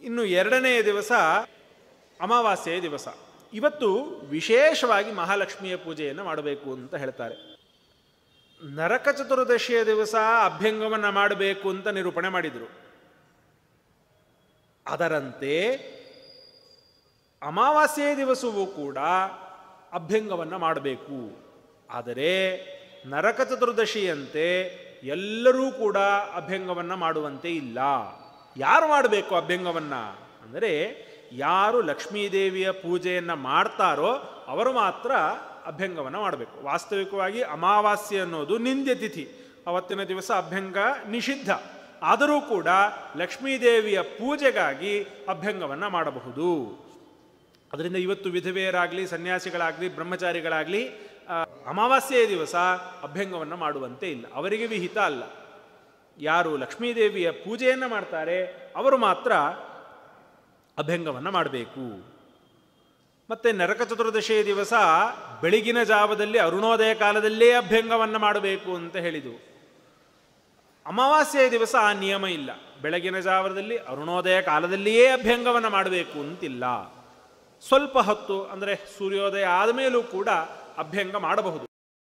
ಇನ್ನು ಎರಡನೇ ದಿವಸ ಅಮಾವಾಸ್ಯೆಯ ದಿವಸ ಇವತ್ತು ವಿಶೇಷವಾಗಿ ಮಹಾಲಕ್ಷ್ಮಿಯ ಪೂಜೆಯನ್ನು ಮಾಡಬೇಕು ಅಂತ ಹೇಳ್ತಾರೆ ನರಕ ಚತುರ್ದಶಿಯ ದಿವಸ ಅಭ್ಯಂಗವನ್ನು ಮಾಡಬೇಕು ಅಂತ ನಿರೂಪಣೆ ಮಾಡಿದರು ಅದರಂತೆ ಅಮಾವಾಸ್ಯೆಯ ದಿವಸವೂ ಕೂಡ ಅಭ್ಯಂಗವನ್ನು ಮಾಡಬೇಕು ಆದರೆ ನರಕ ಚತುರ್ದಶಿಯಂತೆ ಎಲ್ಲರೂ ಕೂಡ ಅಭ್ಯಂಗವನ್ನು ಮಾಡುವಂತೆ ಇಲ್ಲ ಯಾರು ಮಾಡಬೇಕು ಅಭ್ಯಂಗವನ್ನು ಅಂದರೆ ಯಾರು ಲಕ್ಷ್ಮೀದೇವಿಯ ಪೂಜೆಯನ್ನು ಮಾಡ್ತಾರೋ ಅವರು ಮಾತ್ರ ಅಭ್ಯಂಗವನ್ನು ಮಾಡಬೇಕು ವಾಸ್ತವಿಕವಾಗಿ ಅಮಾವಾಸ್ಯೆ ಅನ್ನೋದು ನಿಂದ್ಯ ತಿಥಿ ಅವತ್ತಿನ ದಿವಸ ಅಭ್ಯಂಗ ನಿಷಿದ್ಧ ಆದರೂ ಕೂಡ ಲಕ್ಷ್ಮೀದೇವಿಯ ಪೂಜೆಗಾಗಿ ಅಭ್ಯಂಗವನ್ನು ಮಾಡಬಹುದು ಅದರಿಂದ ಇವತ್ತು ವಿಧವೆಯರಾಗಲಿ ಸನ್ಯಾಸಿಗಳಾಗಲಿ ಬ್ರಹ್ಮಚಾರಿಗಳಾಗಲಿ ಆ, ಅಮಾವಾಸ್ಯೆಯ ದಿವಸ ಅಭ್ಯಂಗವನ್ನು ಮಾಡುವಂತೆ ಇಲ್ಲ ಅವರಿಗೆ ವಿಹಿತ ಅಲ್ಲ ಯಾರು ಲಕ್ಷ್ಮೀದೇವಿಯ ಪೂಜೆಯನ್ನು ಮಾಡ್ತಾರೆ ಅವರು ಮಾತ್ರ ಅಭ್ಯಂಗವನ್ನು ಮಾಡಬೇಕು ಮತ್ತು ನರಕ ಚತುರ್ದಶಿಯ ದಿವಸ ಬೆಳಗಿನ ಜಾವದಲ್ಲಿ ಅರುಣೋದಯ ಕಾಲದಲ್ಲೇ ಅಭ್ಯಂಗವನ್ನು ಮಾಡಬೇಕು ಅಂತ ಹೇಳಿದವು ಅಮಾವಾಸ್ಯೆಯ ದಿವಸ ಆ ನಿಯಮ ಇಲ್ಲ ಬೆಳಗಿನ ಜಾವದಲ್ಲಿ ಅರುಣೋದಯ ಕಾಲದಲ್ಲಿಯೇ ಅಭ್ಯಂಗವನ್ನು ಮಾಡಬೇಕು ಅಂತಿಲ್ಲ ಸ್ವಲ್ಪ ಹೊತ್ತು ಅಂದರೆ ಸೂರ್ಯೋದಯ ಆದಮೇಲೂ ಕೂಡ ಅಭ್ಯಂಗ ಮಾಡಬಹುದು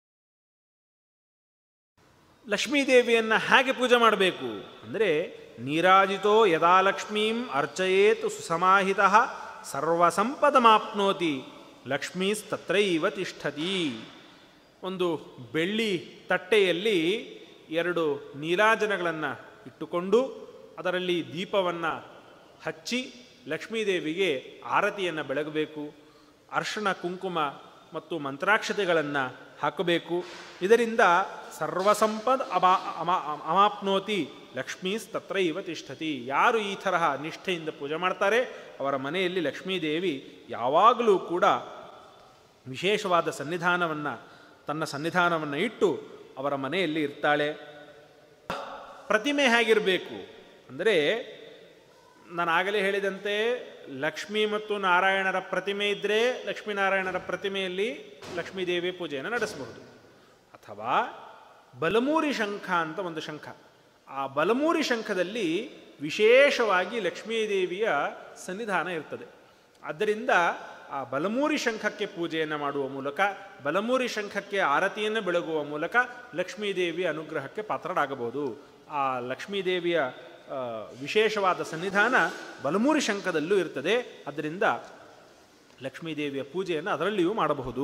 ಲಕ್ಷ್ಮೀದೇವಿಯನ್ನು ಹೇಗೆ ಪೂಜೆ ಮಾಡಬೇಕು ಅಂದರೆ ನೀರಾಜಿತೋ ಯದಾ ಲಕ್ಷ್ಮೀಂ ಅರ್ಚಯೇತ್ ಸುಸಮಾಹಿತ ಸರ್ವಸಂಪದಮಾಪ್ನೋತಿ ಲಕ್ಷ್ಮೀಸ್ತತ್ರೈವ ತಿಷ್ಠತಿ ಒಂದು ಬೆಳ್ಳಿ ತಟ್ಟೆಯಲ್ಲಿ ಎರಡು ನೀರಾಜನಗಳನ್ನು ಇಟ್ಟುಕೊಂಡು ಅದರಲ್ಲಿ ದೀಪವನ್ನು ಹಚ್ಚಿ ಲಕ್ಷ್ಮೀದೇವಿಗೆ ಆರತಿಯನ್ನು ಬೆಳಗಬೇಕು ಅರ್ಶನ ಕುಂಕುಮ ಮತ್ತು ಮಂತ್ರಾಕ್ಷತೆಗಳನ್ನು ಹಾಕಬೇಕು ಇದರಿಂದ ಸರ್ವಸಂಪದ್ ಅಮಾ ಅಮಾ ಅಮಾಪ್ನೋತಿ ಲಕ್ಷ್ಮೀಸ್ತತ್ರ ಇವ ತಿಷ್ಠತಿ ಯಾರು ಈ ತರಹ ನಿಷ್ಠೆಯಿಂದ ಪೂಜೆ ಮಾಡ್ತಾರೆ ಅವರ ಮನೆಯಲ್ಲಿ ಲಕ್ಷ್ಮೀದೇವಿ ಯಾವಾಗಲೂ ಕೂಡ ವಿಶೇಷವಾದ ಸನ್ನಿಧಾನವನ್ನು ತನ್ನ ಸನ್ನಿಧಾನವನ್ನು ಇಟ್ಟು ಅವರ ಮನೆಯಲ್ಲಿ ಇರ್ತಾಳೆ ಪ್ರತಿಮೆ ಹೇಗಿರಬೇಕು ಅಂದರೆ ನಾನು ಆಗಲೇ ಹೇಳಿದಂತೆ ಲಕ್ಷ್ಮಿ ಮತ್ತು ನಾರಾಯಣರ ಪ್ರತಿಮೆ ಇದ್ದರೆ ಲಕ್ಷ್ಮೀನಾರಾಯಣರ ಪ್ರತಿಮೆಯಲ್ಲಿ ಲಕ್ಷ್ಮೀದೇವಿ ಪೂಜೆಯನ್ನು ನಡೆಸಬಹುದು ಅಥವಾ ಬಲಮೂರಿ ಶಂಖ ಅಂತ ಒಂದು ಶಂಖ ಆ ಬಲಮೂರಿ ಶಂಖದಲ್ಲಿ ವಿಶೇಷವಾಗಿ ಲಕ್ಷ್ಮೀದೇವಿಯ ಸನ್ನಿಧಾನ ಇರ್ತದೆ ಆದ್ದರಿಂದ ಆ ಬಲಮೂರಿ ಶಂಖಕ್ಕೆ ಪೂಜೆಯನ್ನು ಮಾಡುವ ಮೂಲಕ ಬಲಮೂರಿ ಶಂಖಕ್ಕೆ ಆರತಿಯನ್ನು ಬೆಳಗುವ ಮೂಲಕ ಲಕ್ಷ್ಮೀದೇವಿಯ ಅನುಗ್ರಹಕ್ಕೆ ಪಾತ್ರರಾಗಬಹುದು ಆ ಲಕ್ಷ್ಮೀದೇವಿಯ ಆ, ವಿಶೇಷವಾದ ಸನ್ನಿಧಾನ ಬಲಮೂರಿ ಶಂಖದಲ್ಲೂ ಇರ್ತದೆ ಅದರಿಂದ ಲಕ್ಷ್ಮೀದೇವಿಯ ಪೂಜೆಯನ್ನು ಅದರಲ್ಲಿಯೂ ಮಾಡಬಹುದು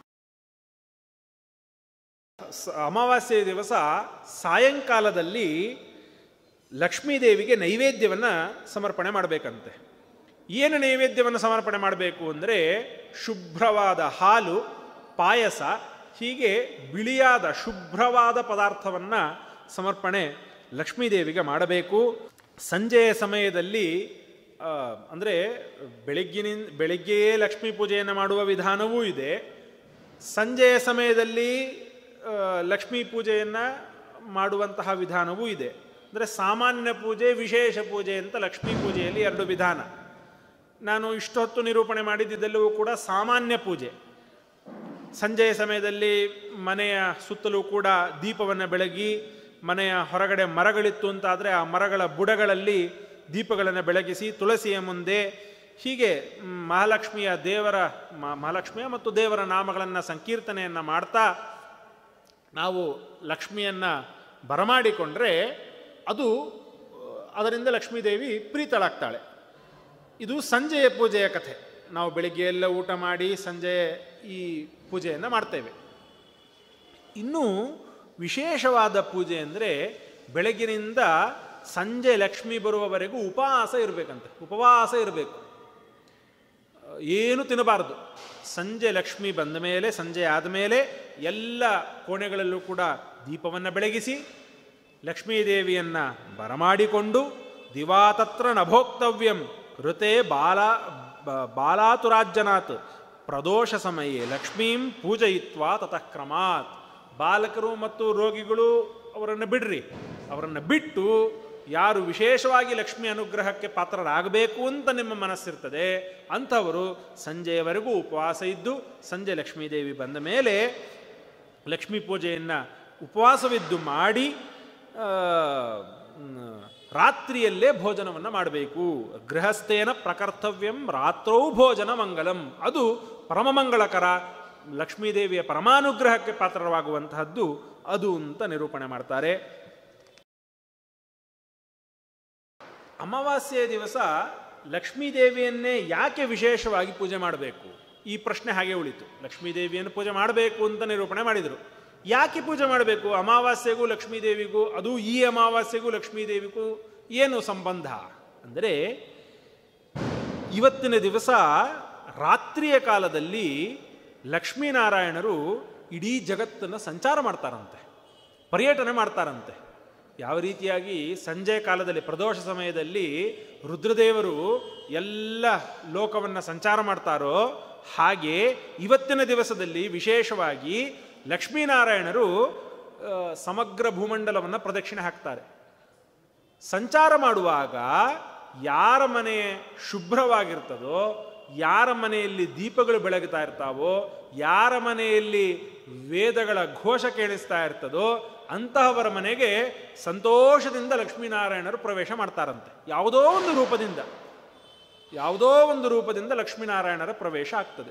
ಸ- ಅಮಾವಾಸ್ಯೆಯ ದಿವಸ ಸಾಯಂಕಾಲದಲ್ಲಿ ಲಕ್ಷ್ಮೀದೇವಿಗೆ ನೈವೇದ್ಯವನ್ನು ಸಮರ್ಪಣೆ ಮಾಡಬೇಕಂತೆ ಏನು ನೈವೇದ್ಯವನ್ನು ಸಮರ್ಪಣೆ ಮಾಡಬೇಕು ಅಂದರೆ ಶುಭ್ರವಾದ ಹಾಲು ಪಾಯಸ ಹೀಗೆ ಬಿಳಿಯಾದ ಶುಭ್ರವಾದ ಪದಾರ್ಥವನ್ನು ಸಮರ್ಪಣೆ ಲಕ್ಷ್ಮೀದೇವಿಗೆ ಮಾಡಬೇಕು ಸಂಜೆಯ ಸಮಯದಲ್ಲಿ ಅಂದರೆ ಬೆಳಗ್ಗಿನಿಂದ ಬೆಳಗ್ಗೆಯೇ ಲಕ್ಷ್ಮೀ ಪೂಜೆಯನ್ನು ಮಾಡುವ ವಿಧಾನವೂ ಇದೆ ಸಂಜೆಯ ಸಮಯದಲ್ಲಿ ಆ, ಲಕ್ಷ್ಮೀ ಪೂಜೆಯನ್ನು ಮಾಡುವಂತಹ ವಿಧಾನವೂ ಇದೆ ಅಂದರೆ ಸಾಮಾನ್ಯ ಪೂಜೆ ವಿಶೇಷ ಪೂಜೆ ಅಂತ ಲಕ್ಷ್ಮೀ ಪೂಜೆಯಲ್ಲಿ ಎರಡು ವಿಧಾನ ನಾನು ಇಷ್ಟೊತ್ತು ನಿರೂಪಣೆ ಮಾಡಿದ್ದೆಲ್ಲವೂ ಕೂಡ ಸಾಮಾನ್ಯ ಪೂಜೆ ಸಂಜೆಯ ಸಮಯದಲ್ಲಿ ಮನೆಯ ಸುತ್ತಲೂ ಕೂಡ ದೀಪವನ್ನು ಬೆಳಗಿ ಮನೆಯ ಹೊರಗಡೆ ಮರಗಳಿತ್ತು ಅಂತಾದರೆ ಆ ಮರಗಳ ಬುಡಗಳಲ್ಲಿ ದೀಪಗಳನ್ನು ಬೆಳಗಿಸಿ ತುಳಸಿಯ ಮುಂದೆ ಹೀಗೆ ಮ್, ಮಹಾಲಕ್ಷ್ಮಿಯ ದೇವರ ಮ- ಮಹಾಲಕ್ಷ್ಮಿಯ ಮತ್ತು ದೇವರ ನಾಮಗಳನ್ನು ಸಂಕೀರ್ತನೆಯನ್ನು ಮಾಡ್ತಾ ನಾವು ಲಕ್ಷ್ಮಿಯನ್ನು ಬರಮಾಡಿಕೊಂಡ್ರೆ ಅದು ಅದರಿಂದ ಲಕ್ಷ್ಮೀದೇವಿ ಪ್ರೀತಳಾಗ್ತಾಳೆ ಇದು ಸಂಜೆಯ ಪೂಜೆಯ ಕಥೆ ನಾವು ಬೆಳಿಗ್ಗೆ ಎಲ್ಲ ಊಟ ಮಾಡಿ ಸಂಜೆ ಈ ಪೂಜೆಯನ್ನು ಮಾಡ್ತೇವೆ ಇನ್ನೂ ವಿಶೇಷವಾದ ಪೂಜೆ ಅಂದರೆ ಬೆಳಗಿನಿಂದ ಸಂಜೆ ಲಕ್ಷ್ಮಿ ಬರುವವರೆಗೂ ಉಪವಾಸ ಇರಬೇಕಂತೆ ಉಪವಾಸ ಇರಬೇಕು ಏನು ತಿನ್ನಬಾರದು ಸಂಜೆ ಲಕ್ಷ್ಮಿ ಬಂದ ಮೇಲೆ ಸಂಜೆ ಆದಮೇಲೆ ಎಲ್ಲ ಕೋಣೆಗಳಲ್ಲೂ ಕೂಡ ದೀಪವನ್ನು ಬೆಳಗಿಸಿ ಲಕ್ಷ್ಮೀದೇವಿಯನ್ನು ಬರಮಾಡಿಕೊಂಡು ದಿವಾತತ್ರ ನಭೋಕ್ತವ್ಯಂ ಋತೆ ಬಾಲ ಬ- ಬಾಲಾತುರಾಜ್ಜನಾತ್ ಪ್ರದೋಷ ಸಮಯೇ ಲಕ್ಷ್ಮೀಂ ಪೂಜಯಿತ್ವಾ ತತಃ ಕ್ರಮಾತ್ ಬಾಲಕರು ಮತ್ತು ರೋಗಿಗಳು ಅವರನ್ನು ಬಿಡ್ರಿ ಅವರನ್ನು ಬಿಟ್ಟು ಯಾರು ವಿಶೇಷವಾಗಿ ಲಕ್ಷ್ಮಿ ಅನುಗ್ರಹಕ್ಕೆ ಪಾತ್ರರಾಗಬೇಕು ಅಂತ ನಿಮ್ಮ ಮನಸ್ಸಿರ್ತದೆ ಅಂಥವರು ಸಂಜೆಯವರೆಗೂ ಉಪವಾಸ ಇದ್ದು ಸಂಜೆ ಲಕ್ಷ್ಮೀದೇವಿ ಬಂದ ಮೇಲೆ ಲಕ್ಷ್ಮೀ ಪೂಜೆಯನ್ನು ಉಪವಾಸವಿದ್ದು ಮಾಡಿ ಆ, ಮ್, ರಾತ್ರಿಯಲ್ಲೇ ಭೋಜನವನ್ನು ಮಾಡಬೇಕು ಗೃಹಸ್ಥೇನ ಪ್ರಕರ್ತವ್ಯಂ ರಾತ್ರೌ ಭೋಜನ ಮಂಗಲಂ ಅದು ಪರಮಮಂಗಳಕರ ಲಕ್ಷ್ಮೀದೇವಿಯ ಪರಮಾನುಗ್ರಹಕ್ಕೆ ಪಾತ್ರವಾಗುವಂತಹದ್ದು ಅದು ಅಂತ ನಿರೂಪಣೆ ಮಾಡ್ತಾರೆ ಅಮಾವಾಸ್ಯೆಯ ದಿವಸ ಲಕ್ಷ್ಮೀದೇವಿಯನ್ನೇ ಯಾಕೆ ವಿಶೇಷವಾಗಿ ಪೂಜೆ ಮಾಡಬೇಕು ಈ ಪ್ರಶ್ನೆ ಹಾಗೆ ಉಳಿತು ಲಕ್ಷ್ಮೀದೇವಿಯನ್ನು ಪೂಜೆ ಮಾಡಬೇಕು ಅಂತ ನಿರೂಪಣೆ ಮಾಡಿದರು ಯಾಕೆ ಪೂಜೆ ಮಾಡಬೇಕು ಅಮಾವಾಸ್ಯೆಗೂ ಲಕ್ಷ್ಮೀದೇವಿಗೂ ಅದು ಈ ಅಮಾವಾಸ್ಯೆಗೂ ಲಕ್ಷ್ಮೀದೇವಿಗೂ ಏನು ಸಂಬಂಧ ಅಂದರೆ ಇವತ್ತಿನ ದಿವಸ ರಾತ್ರಿಯ ಕಾಲದಲ್ಲಿ ಲಕ್ಷ್ಮೀನಾರಾಯಣರು ಇಡೀ ಜಗತ್ತನ್ನು ಸಂಚಾರ ಮಾಡ್ತಾರಂತೆ ಪರ್ಯಟನೆ ಮಾಡ್ತಾರಂತೆ ಯಾವ ರೀತಿಯಾಗಿ ಸಂಜೆ ಕಾಲದಲ್ಲಿ ಪ್ರದೋಷ ಸಮಯದಲ್ಲಿ ರುದ್ರದೇವರು ಎಲ್ಲ ಲೋಕವನ್ನು ಸಂಚಾರ ಮಾಡ್ತಾರೋ ಹಾಗೆ ಇವತ್ತಿನ ದಿವಸದಲ್ಲಿ ವಿಶೇಷವಾಗಿ ಲಕ್ಷ್ಮೀನಾರಾಯಣರು ಆ, ಸಮಗ್ರ ಭೂಮಂಡಲವನ್ನು ಪ್ರದಕ್ಷಿಣೆ ಹಾಕ್ತಾರೆ ಸಂಚಾರ ಮಾಡುವಾಗ ಯಾರ ಮನೆ ಶುಭ್ರವಾಗಿರ್ತದೋ ಯಾರ ಮನೆಯಲ್ಲಿ ದೀಪಗಳು ಬೆಳಗುತ್ತಾ ಇರ್ತಾವೋ ಯಾರ ಮನೆಯಲ್ಲಿ ವೇದಗಳ ಘೋಷ ಕೇಳಿಸ್ತಾ ಇರ್ತದೋ ಅಂತಹವರ ಮನೆಗೆ ಸಂತೋಷದಿಂದ ಲಕ್ಷ್ಮೀನಾರಾಯಣರು ಪ್ರವೇಶ ಮಾಡ್ತಾರಂತೆ ಯಾವುದೋ ಒಂದು ರೂಪದಿಂದ ಯಾವುದೋ ಒಂದು ರೂಪದಿಂದ ಲಕ್ಷ್ಮೀನಾರಾಯಣರ ಪ್ರವೇಶ ಆಗ್ತದೆ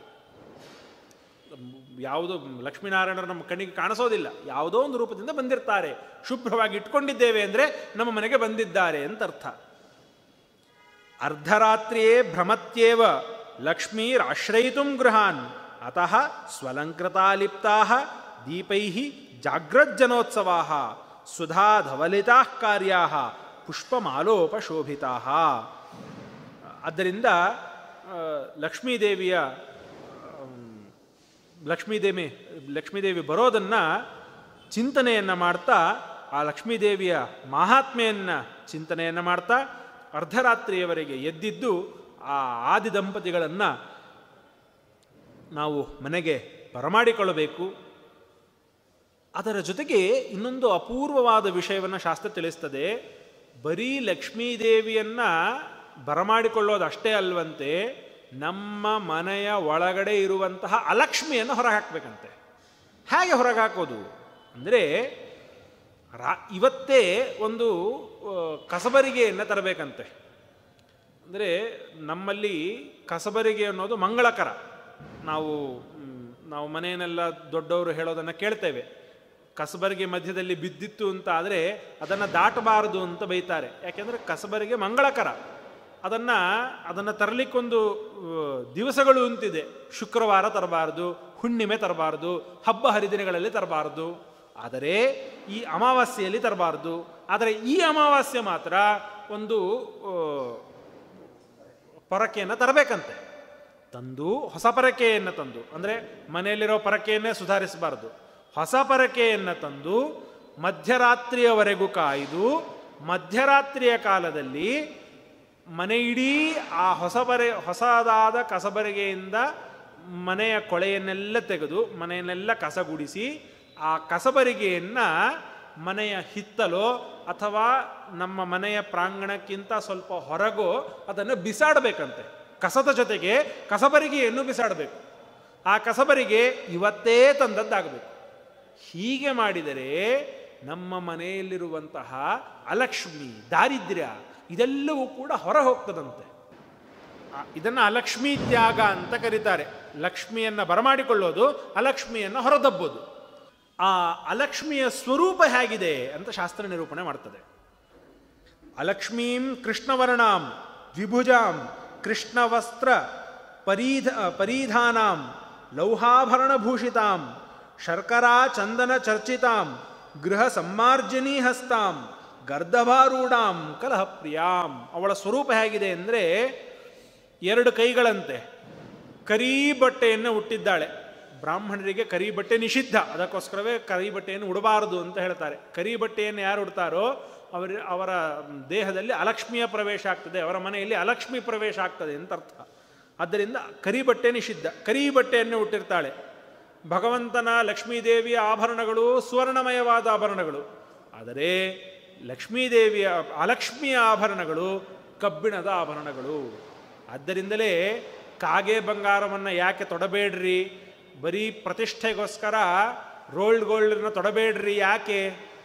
ಯಾವುದೋ ಲಕ್ಷ್ಮೀನಾರಾಯಣರು ನಮ್ಮ ಕಣ್ಣಿಗೆ ಕಾಣಿಸೋದಿಲ್ಲ ಯಾವುದೋ ಒಂದು ರೂಪದಿಂದ ಬಂದಿರ್ತಾರೆ ಶುಭ್ರವಾಗಿ ಇಟ್ಕೊಂಡಿದ್ದೇವೆ ಅಂದರೆ ನಮ್ಮ ಮನೆಗೆ ಬಂದಿದ್ದಾರೆ ಅಂತ ಅರ್ಥ ಅರ್ಧರಾತ್ರಿಯೇ ಭ್ರಮತ್ಯೇವ ಲಕ್ಷ್ಮೀರಾಶ್ರಯಿತು ಗೃಹಾನ್ ಅತಃ ಸ್ವಲಂಕೃತಾಲಿಪ್ತಾ ದೀಪೈ ಜಾಗ್ರಜ್ಜನೋತ್ಸವಾ ಸುಧಾ ಧವಲಿತಾ ಕಾರ್ಯಾ ಪುಷ್ಪಮಾಲೋಪಶೋಭಿತಾ ಆದ್ದರಿಂದ ಆ, ಲಕ್ಷ್ಮೀದೇವಿಯ ಲಕ್ಷ್ಮೀದೇವಿ ಲಕ್ಷ್ಮೀದೇವಿ ಬರೋದನ್ನು ಚಿಂತನೆಯನ್ನು ಮಾಡ್ತಾ ಆ ಲಕ್ಷ್ಮೀದೇವಿಯ ಮಹಾತ್ಮೆಯನ್ನು ಚಿಂತನೆಯನ್ನು ಮಾಡ್ತಾ ಅರ್ಧರಾತ್ರಿಯವರೆಗೆ ಎದ್ದಿದ್ದು ಆ ಆದಿ ದಂಪತಿಗಳನ್ನು ನಾವು ಮನೆಗೆ ಬರಮಾಡಿಕೊಳ್ಳಬೇಕು ಅದರ ಜೊತೆಗೆ ಇನ್ನೊಂದು ಅಪೂರ್ವವಾದ ವಿಷಯವನ್ನು ಶಾಸ್ತ್ರ ತಿಳಿಸ್ತದೆ ಬರೀ ಲಕ್ಷ್ಮೀದೇವಿಯನ್ನು ಬರಮಾಡಿಕೊಳ್ಳೋದಷ್ಟೇ ಅಲ್ವಂತೆ ನಮ್ಮ ಮನೆಯ ಒಳಗಡೆ ಇರುವಂತಹ ಅಲಕ್ಷ್ಮಿಯನ್ನು ಹೊರಗೆ ಹಾಕಬೇಕಂತೆ ಹೇಗೆ ಹೊರಗೆ ಹಾಕೋದು ಅಂದರೆ ರಾ ಇವತ್ತೇ ಒಂದು ಆ, ಕಸಬರಿಗೆಯನ್ನು ತರಬೇಕಂತೆ ಅಂದರೆ ನಮ್ಮಲ್ಲಿ ಕಸಬರಿಗೆ ಅನ್ನೋದು ಮಂಗಳಕರ ನಾವು ಮ್, ನಾವು ಮನೆಯನ್ನೆಲ್ಲ ದೊಡ್ಡವರು ಹೇಳೋದನ್ನು ಕೇಳ್ತೇವೆ ಕಸಬರಿಗೆ ಮಧ್ಯದಲ್ಲಿ ಬಿದ್ದಿತ್ತು ಅಂತ ಆದರೆ ಅದನ್ನು ದಾಟಬಾರದು ಅಂತ ಬೈತಾರೆ ಯಾಕೆಂದರೆ ಕಸಬರಿಗೆ ಮಂಗಳಕರ ಅದನ್ನು ಅದನ್ನು ತರಲಿಕ್ಕೊಂದು ಆ, ದಿವಸಗಳು ಅಂತಿದೆ ಶುಕ್ರವಾರ ತರಬಾರದು ಹುಣ್ಣಿಮೆ ತರಬಾರದು ಹಬ್ಬ ಹರಿದಿನಗಳಲ್ಲಿ ತರಬಾರದು ಆದರೆ ಈ ಅಮಾವಾಸ್ಯೆಯಲ್ಲಿ ತರಬಾರದು ಆದರೆ ಈ ಅಮಾವಾಸ್ಯೆ ಮಾತ್ರ ಒಂದು ಆ, ಪೊರಕೆಯನ್ನು ತರಬೇಕಂತೆ ತಂದು ಹೊಸ ಪರಕೆಯನ್ನು ತಂದು ಅಂದರೆ ಮನೆಯಲ್ಲಿರೋ ಪರಕೆಯನ್ನೇ ಸುಧಾರಿಸಬಾರದು ಹೊಸ ಪರಕೆಯನ್ನು ತಂದು ಮಧ್ಯರಾತ್ರಿಯವರೆಗೂ ಕಾಯ್ದು ಮಧ್ಯರಾತ್ರಿಯ ಕಾಲದಲ್ಲಿ ಮನೆ ಇಡೀ ಆ ಹೊಸ ಬರೆ ಹೊಸದಾದ ಕಸಬರಿಗೆಯಿಂದ ಮನೆಯ ಕೊಳೆಯನ್ನೆಲ್ಲ ತೆಗೆದು ಮನೆಯನ್ನೆಲ್ಲ ಕಸಗುಡಿಸಿ ಆ ಕಸಬರಿಗೆಯನ್ನು ಮನೆಯ ಹಿತ್ತಲೋ ಅಥವಾ ನಮ್ಮ ಮನೆಯ ಪ್ರಾಂಗಣಕ್ಕಿಂತ ಸ್ವಲ್ಪ ಹೊರಗೋ ಅದನ್ನು ಬಿಸಾಡಬೇಕಂತೆ ಕಸದ ಜೊತೆಗೆ ಕಸಬರಿಗೆಯನ್ನು ಬಿಸಾಡಬೇಕು ಆ ಕಸಬರಿಗೆ ಇವತ್ತೇ ತಂದದ್ದಾಗಬೇಕು ಹೀಗೆ ಮಾಡಿದರೆ ನಮ್ಮ ಮನೆಯಲ್ಲಿರುವಂತಹ ಅಲಕ್ಷ್ಮಿ ದಾರಿದ್ರ್ಯ ಇದೆಲ್ಲವೂ ಕೂಡ ಹೊರ ಹೋಗ್ತದಂತೆ ಆ- ಇದನ್ನು ಅಲಕ್ಷ್ಮೀ ತ್ಯಾಗ ಅಂತ ಕರೀತಾರೆ ಲಕ್ಷ್ಮಿಯನ್ನು ಬರಮಾಡಿಕೊಳ್ಳೋದು ಅಲಕ್ಷ್ಮಿಯನ್ನು ಹೊರದಬ್ಬೋದು ಆ ಅಲಕ್ಷ್ಮಿಯ ಸ್ವರೂಪ ಹೇಗಿದೆ ಅಂತ ಶಾಸ್ತ್ರ ನಿರೂಪಣೆ ಮಾಡ್ತದೆ ಅಲಕ್ಷ್ಮೀಂ ಕೃಷ್ಣವರ್ಣಾಂ ದ್ವಿಭುಜಾಂ ಕೃಷ್ಣವಸ್ತ್ರ ಪರೀಧ ಪರಿಧಾನಾಂ ಲೌಹಾಭರಣಭೂಷಿತಾಂ ಶರ್ಕರಾ ಚಂದನ ಚರ್ಚಿತಾಂ ಗೃಹ ಸಮ್ಮಾರ್ಜನೀ ಹಸ್ತಾಂ ಗರ್ಧಭಾರೂಢಾಂ ಕಲಹಪ್ರಿಯಾಂ ಅವಳ ಸ್ವರೂಪ ಹೇಗಿದೆ ಅಂದರೆ ಎರಡು ಕೈಗಳಂತೆ ಕರೀ ಬಟ್ಟೆಯನ್ನು ಹುಟ್ಟಿದ್ದಾಳೆ ಬ್ರಾಹ್ಮಣರಿಗೆ ಕರಿ ಬಟ್ಟೆ ನಿಷಿದ್ಧ ಅದಕ್ಕೋಸ್ಕರವೇ ಕರಿ ಬಟ್ಟೆಯನ್ನು ಉಡಬಾರದು ಅಂತ ಹೇಳ್ತಾರೆ ಕರಿ ಬಟ್ಟೆಯನ್ನು ಯಾರು ಉಡ್ತಾರೋ ಅವರ ಅವರ ದೇಹದಲ್ಲಿ ಅಲಕ್ಷ್ಮಿಯ ಪ್ರವೇಶ ಆಗ್ತದೆ ಅವರ ಮನೆಯಲ್ಲಿ ಅಲಕ್ಷ್ಮಿ ಪ್ರವೇಶ ಆಗ್ತದೆ ಅಂತ ಅರ್ಥ ಆದ್ದರಿಂದ ಕರಿ ಬಟ್ಟೆ ನಿಷಿದ್ಧ ಕರಿ ಬಟ್ಟೆಯನ್ನು ಹುಟ್ಟಿರ್ತಾಳೆ ಭಗವಂತನ ಲಕ್ಷ್ಮೀದೇವಿಯ ಆಭರಣಗಳು ಸುವರ್ಣಮಯವಾದ ಆಭರಣಗಳು ಆದರೆ ಲಕ್ಷ್ಮೀದೇವಿಯ ಅಲಕ್ಷ್ಮಿಯ ಆಭರಣಗಳು ಕಬ್ಬಿಣದ ಆಭರಣಗಳು ಆದ್ದರಿಂದಲೇ ಕಾಗೆ ಬಂಗಾರವನ್ನು ಯಾಕೆ ತೊಡಬೇಡ್ರಿ ಬರೀ ಪ್ರತಿಷ್ಠೆಗೋಸ್ಕರ ರೋಲ್ಡ್ ಗೋಲ್ಡನ್ನ ತೊಡಬೇಡ್ರಿ ಯಾಕೆ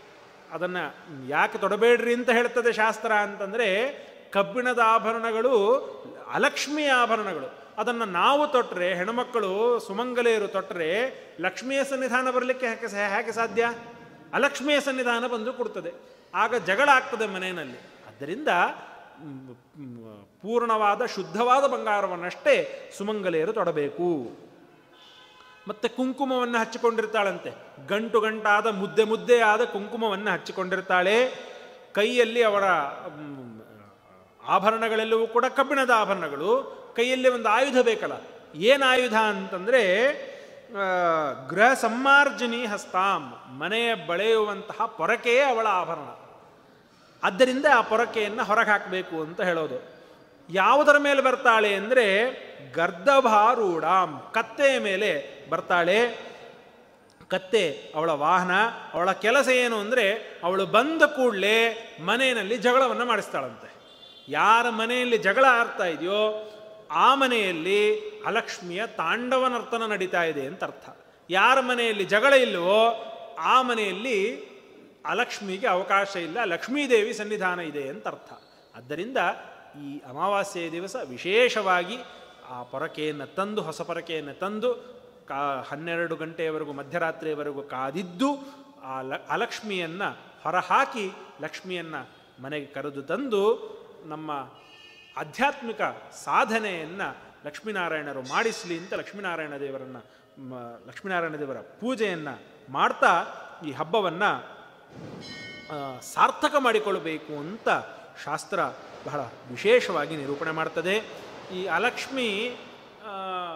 ಅದನ್ನು ಯಾಕೆ ತೊಡಬೇಡ್ರಿ ಅಂತ ಹೇಳ್ತದೆ ಶಾಸ್ತ್ರ ಅಂತಂದರೆ ಕಬ್ಬಿಣದ ಆಭರಣಗಳು ಅಲಕ್ಷ್ಮಿಯ ಆಭರಣಗಳು ಅದನ್ನು ನಾವು ತೊಟ್ಟರೆ ಹೆಣ್ಮಕ್ಕಳು ಸುಮಂಗಲೆಯರು ತೊಟ್ಟರೆ ಲಕ್ಷ್ಮಿಯ ಸನ್ನಿಧಾನ ಬರಲಿಕ್ಕೆ ಯಾಕೆ ಹೇಗೆ ಸಾಧ್ಯ ಅಲಕ್ಷ್ಮಿಯ ಸನ್ನಿಧಾನ ಬಂದು ಕೊಡ್ತದೆ ಆಗ ಜಗಳ ಆಗ್ತದೆ ಮನೆಯಲ್ಲಿ ಆದ್ದರಿಂದ ಮ್, ಮ್, ಪೂರ್ಣವಾದ ಶುದ್ಧವಾದ ಬಂಗಾರವನ್ನಷ್ಟೇ ಸುಮಂಗಲೆಯರು ತೊಡಬೇಕು ಮತ್ತೆ ಕುಂಕುಮವನ್ನು ಹಚ್ಚಿಕೊಂಡಿರ್ತಾಳಂತೆ ಗಂಟು ಗಂಟಾದ ಮುದ್ದೆ ಮುದ್ದೆಯಾದ ಕುಂಕುಮವನ್ನು ಹಚ್ಚಿಕೊಂಡಿರ್ತಾಳೆ ಕೈಯಲ್ಲಿ ಅವರ ಮ್, ಆಭರಣಗಳೆಲ್ಲವೂ ಕೂಡ ಕಬ್ಬಿಣದ ಆಭರಣಗಳು ಕೈಯಲ್ಲಿ ಒಂದು ಆಯುಧ ಬೇಕಲ್ಲ ಏನು ಆಯುಧ ಅಂತಂದರೆ ಗೃಹ ಸಮ್ಮಾರ್ಜನಿ ಹಸ್ತಾಂ ಮನೆಯ ಬಳೆಯುವಂತಹ ಪೊರಕೆಯೇ ಅವಳ ಆಭರಣ ಆದ್ದರಿಂದ ಆ ಪೊರಕೆಯನ್ನು ಹೊರಗೆ ಹಾಕಬೇಕು ಅಂತ ಹೇಳೋದು ಯಾವುದರ ಮೇಲೆ ಬರ್ತಾಳೆ ಅಂದರೆ ಗರ್ಧಭಾರೂಢಾಂ ಕತ್ತೆಯ ಮೇಲೆ ಬರ್ತಾಳೆ ಕತ್ತೆ ಅವಳ ವಾಹನ ಅವಳ ಕೆಲಸ ಏನು ಅಂದರೆ ಅವಳು ಬಂದ ಕೂಡಲೇ ಮನೆಯಲ್ಲಿ ಜಗಳವನ್ನು ಮಾಡಿಸ್ತಾಳಂತೆ ಯಾರ ಮನೆಯಲ್ಲಿ ಜಗಳ ಆಡ್ತಾ ಇದೆಯೋ ಆ ಮನೆಯಲ್ಲಿ ಅಲಕ್ಷ್ಮಿಯ ತಾಂಡವ ನರ್ತನ ನಡೀತಾ ಇದೆ ಅಂತ ಅರ್ಥ ಯಾರ ಮನೆಯಲ್ಲಿ ಜಗಳ ಇಲ್ಲವೋ ಆ ಮನೆಯಲ್ಲಿ ಅಲಕ್ಷ್ಮಿಗೆ ಅವಕಾಶ ಇಲ್ಲ ಲಕ್ಷ್ಮೀದೇವಿ ಸನ್ನಿಧಾನ ಇದೆ ಅಂತ ಅರ್ಥ ಆದ್ದರಿಂದ ಈ ಅಮಾವಾಸ್ಯೆಯ ದಿವಸ ವಿಶೇಷವಾಗಿ ಆ ಪೊರಕೆಯನ್ನು ತಂದು ಹೊಸ ಪೊರಕೆಯನ್ನು ತಂದು ಕಾ ಹನ್ನೆರಡು ಗಂಟೆಯವರೆಗೂ ಮಧ್ಯರಾತ್ರಿಯವರೆಗೂ ಕಾದಿದ್ದು ಆ ಲ ಅಲಕ್ಷ್ಮಿಯನ್ನು ಹೊರಹಾಕಿ ಲಕ್ಷ್ಮಿಯನ್ನು ಮನೆಗೆ ಕರೆದು ತಂದು ನಮ್ಮ ಆಧ್ಯಾತ್ಮಿಕ ಸಾಧನೆಯನ್ನು ಲಕ್ಷ್ಮೀನಾರಾಯಣರು ಮಾಡಿಸಲಿ ಅಂತ ಲಕ್ಷ್ಮೀನಾರಾಯಣ ದೇವರನ್ನು ಮ, ಲಕ್ಷ್ಮೀನಾರಾಯಣ ದೇವರ ಪೂಜೆಯನ್ನು ಮಾಡ್ತಾ ಈ ಹಬ್ಬವನ್ನು ಸಾರ್ಥಕ ಮಾಡಿಕೊಳ್ಳಬೇಕು ಅಂತ ಶಾಸ್ತ್ರ ಬಹಳ ವಿಶೇಷವಾಗಿ ನಿರೂಪಣೆ ಮಾಡ್ತದೆ ಈ ಅಲಕ್ಷ್ಮಿ ಆ,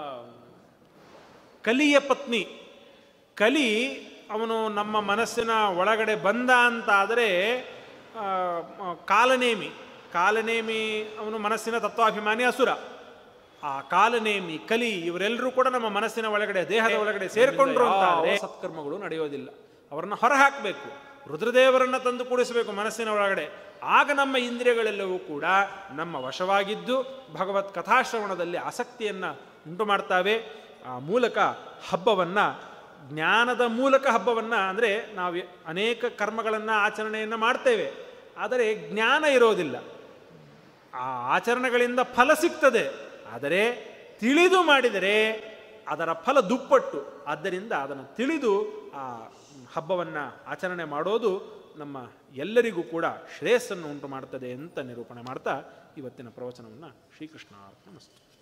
ಕಲಿಯ ಪತ್ನಿ ಕಲಿ ಅವನು ನಮ್ಮ ಮನಸ್ಸಿನ ಒಳಗಡೆ ಬಂದ ಅಂತಾದರೆ ಆ, ಆ, ಕಾಲನೇಮಿ ಕಾಲನೇಮಿ ಅವನು ಮನಸ್ಸಿನ ತತ್ವಾಭಿಮಾನಿ ಅಸುರ ಆ ಕಾಲನೇಮಿ ಕಲಿ ಇವರೆಲ್ಲರೂ ಕೂಡ ನಮ್ಮ ಮನಸ್ಸಿನ ಒಳಗಡೆ ದೇಹದ ಒಳಗಡೆ ಸೇರಿಕೊಂಡ್ರು ಅಂತಾದರೆ ಸತ್ಕರ್ಮಗಳು ನಡೆಯೋದಿಲ್ಲ ಅವರನ್ನು ಹೊರಹಾಕಬೇಕು ರುದ್ರದೇವರನ್ನು ತಂದು ಕೂಡಿಸಬೇಕು ಮನಸ್ಸಿನ ಒಳಗಡೆ ಆಗ ನಮ್ಮ ಇಂದ್ರಿಯಗಳೆಲ್ಲವೂ ಕೂಡ ನಮ್ಮ ವಶವಾಗಿದ್ದು ಭಗವತ್ ಕಥಾಶ್ರವಣದಲ್ಲಿ ಆಸಕ್ತಿಯನ್ನು ಉಂಟು ಮಾಡ್ತಾವೆ ಆ ಮೂಲಕ ಹಬ್ಬವನ್ನು ಜ್ಞಾನದ ಮೂಲಕ ಹಬ್ಬವನ್ನು ಅಂದರೆ ನಾವು ಅನೇಕ ಕರ್ಮಗಳನ್ನು ಆಚರಣೆಯನ್ನು ಮಾಡ್ತೇವೆ ಆದರೆ ಜ್ಞಾನ ಇರೋದಿಲ್ಲ ಆ ಆಚರಣೆಗಳಿಂದ ಫಲ ಸಿಗ್ತದೆ ಆದರೆ ತಿಳಿದು ಮಾಡಿದರೆ ಅದರ ಫಲ ದುಪ್ಪಟ್ಟು ಆದ್ದರಿಂದ ಅದನ್ನು ತಿಳಿದು ಆ ಹಬ್ಬವನ್ನು ಆಚರಣೆ ಮಾಡೋದು ನಮ್ಮ ಎಲ್ಲರಿಗೂ ಕೂಡ ಶ್ರೇಯಸ್ಸನ್ನು ಉಂಟು ಮಾಡ್ತದೆ ಅಂತ ನಿರೂಪಣೆ ಮಾಡ್ತಾ ಇವತ್ತಿನ ಪ್ರವಚನವನ್ನು ಶ್ರೀಕೃಷ್ಣ ಅರ್ಪಣಮಸ್ತು